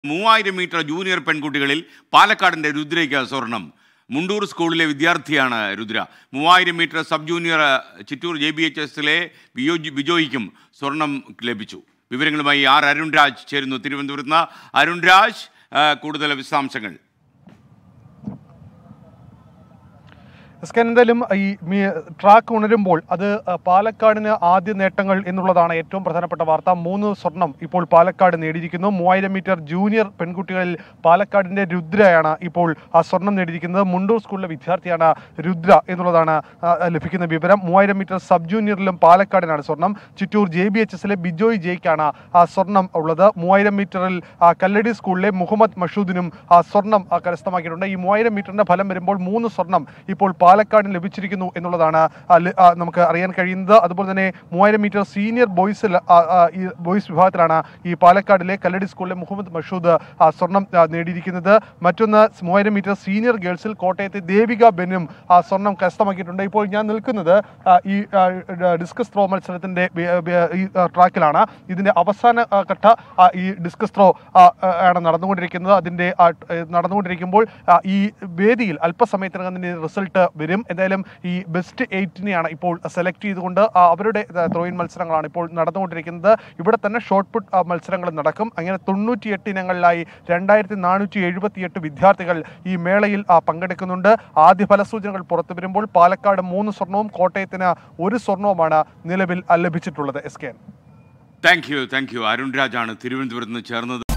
മൂവായിരം metre junior പെൺകുട്ടികളിൽ പാലക്കാടിന്റെ രുദ്രയ്ക്ക് സ്വർണം മുണ്ടൂർ സ്കൂളിലെ വിദ്യാർത്ഥിയാണ് രുദ്ര മൂവായിരം മീറ്റർ സബ് ജൂനിയർ അഹ്, ചിറ്റൂർ ജെ ബി എച്ച് എസിലെ ബിയോജി ബിജോയ്ക്കും സ്വർണം ലഭിച്ചു വിവരങ്ങളുമായി ആർ അരുൺരാജ് ചേരുന്നു തിരുവനന്തപുരത്ത് നിന്ന് അരുൺരാജ് അഹ്, കൂടുതൽ വിശദാംശങ്ങൾ എസ് കെ എന്തായാലും ഈ മി- ട്രാക്ക് ഉണരുമ്പോൾ അത് അഹ്, പാലക്കാടിന് ആദ്യ നേട്ടങ്ങൾ എന്നുള്ളതാണ് ഏറ്റവും പ്രധാനപ്പെട്ട വാർത്ത മൂന്ന് സ്വർണം ഇപ്പോൾ പാലക്കാട് നേടിയിരിക്കുന്നു മൂവായിരം മീറ്റർ ജൂനിയർ പെൺകുട്ടികളിൽ പാലക്കാടിന്റെ രുദ്രയാണ് ഇപ്പോൾ ആ സ്വർണം നേടിയിരിക്കുന്നത് മുണ്ടൂർ സ്കൂളിലെ വിദ്യാർത്ഥിയാണ് രുദ്ര എന്നുള്ളതാണ് ആ, ലഭിക്കുന്ന വിവരം മൂവായിരം മീറ്റർ സബ് ജൂനിയറിലും പാലക്കാടിനാണ് സ്വർണം ചിറ്റൂർ ജെ ബി എച്ച് എസിലെ ബിജോയ് ജയ്ക്കാണ് ആ സ്വർണം ഉള്ളത് മൂവായിരം മീറ്ററിൽ ആ, കല്ലടി സ്കൂളിലെ മുഹമ്മദ് മഷൂദിനും ആ സ്വർണം ആ, കരസ്ഥമാക്കിയിട്ടുണ്ട് ഈ മൂവായിരം മീറ്ററിന്റെ ഫലം വരുമ്പോൾ മൂന്ന് സ്വർണം ഇപ്പോൾ പാലക്കാടിന് ലഭിച്ചിരിക്കുന്നു എന്നുള്ളതാണ് ആ, ല- ആ, നമുക്ക് അറിയാൻ കഴിയുന്നത് അതുപോലെ തന്നെ മൂവായിരം മീറ്റർ സീനിയർ ബോയ്സിൽ ആ, ആ, ഈ ബോയ്സ് വിഭാഗത്തിലാണ് ഈ പാലക്കാടിലെ കല്ലടി സ്കൂളിലെ മുഹമ്മദ് മഷൂദ് ആ, സ്വർണം ആ, നേടിയിരിക്കുന്നത് മറ്റൊന്ന് മൂവായിരം മീറ്റർ സീനിയർ ഗേൾസിൽ കോട്ടയത്തെ ദേവിക ബെന്നും ആ സ്വർണം കരസ്ഥമാക്കിയിട്ടുണ്ട് ഇപ്പോൾ ഞാൻ നിൽക്കുന്നത് ആ, ഈ ആ, ഡ- ഡിസ്കസ് ത്രോ മത്സരത്തിന്റെ ബി- ബി- ഈ ആ, ട്രാക്കിലാണ് ഇതിന്റെ അവസാന ആ, ഘട്ട ആ, ഈ ഡിസ്കസ് ത്രോ ആ, ആ, ആണ് നടന്നുകൊണ്ടിരിക്കുന്നത് അതിന്റെ ആ, ഏ, നടന്നുകൊണ്ടിരിക്കുമ്പോൾ ആ, ഈ വേദിയിൽ അല്പസമയത്തിനകം അതിന്റെ റിസൾട്ട് വരും എന്തായാലും ഈ ബെസ്റ്റ് എയ്റ്റിനെയാണ് ഇപ്പോൾ സെലക്ട് ചെയ്തുകൊണ്ട് ആ, അവരുടെ ത്രോയിൻ മത്സരങ്ങളാണ് ഇപ്പോൾ നടന്നുകൊണ്ടിരിക്കുന്നത് ഇവിടെ തന്നെ ഷോർട്ട് പുട്ട് ആ, മത്സരങ്ങൾ നടക്കും അങ്ങനെ തൊണ്ണൂറ്റിയെട്ട് ഇനങ്ങളിലായി രണ്ടായിരത്തി നാനൂറ്റി എഴുപത്തിയെട്ട് വിദ്യാർത്ഥികൾ ഈ മേളയിൽ ആ, പങ്കെടുക്കുന്നുണ്ട് ആദ്യ ഫലസൂചനകൾ പുറത്തു വരുമ്പോൾ പാലക്കാട് മൂന്ന് സ്വർണവും കോട്ടയത്തിന് ഒരു സ്വർണവുമാണ് നിലവിൽ ആ, ലഭിച്ചിട്ടുള്ളത് S K thank you thank you അരുൺരാജാണ് തിരുവനന്തപുരത്ത് നിന്ന് ചേർന്നത്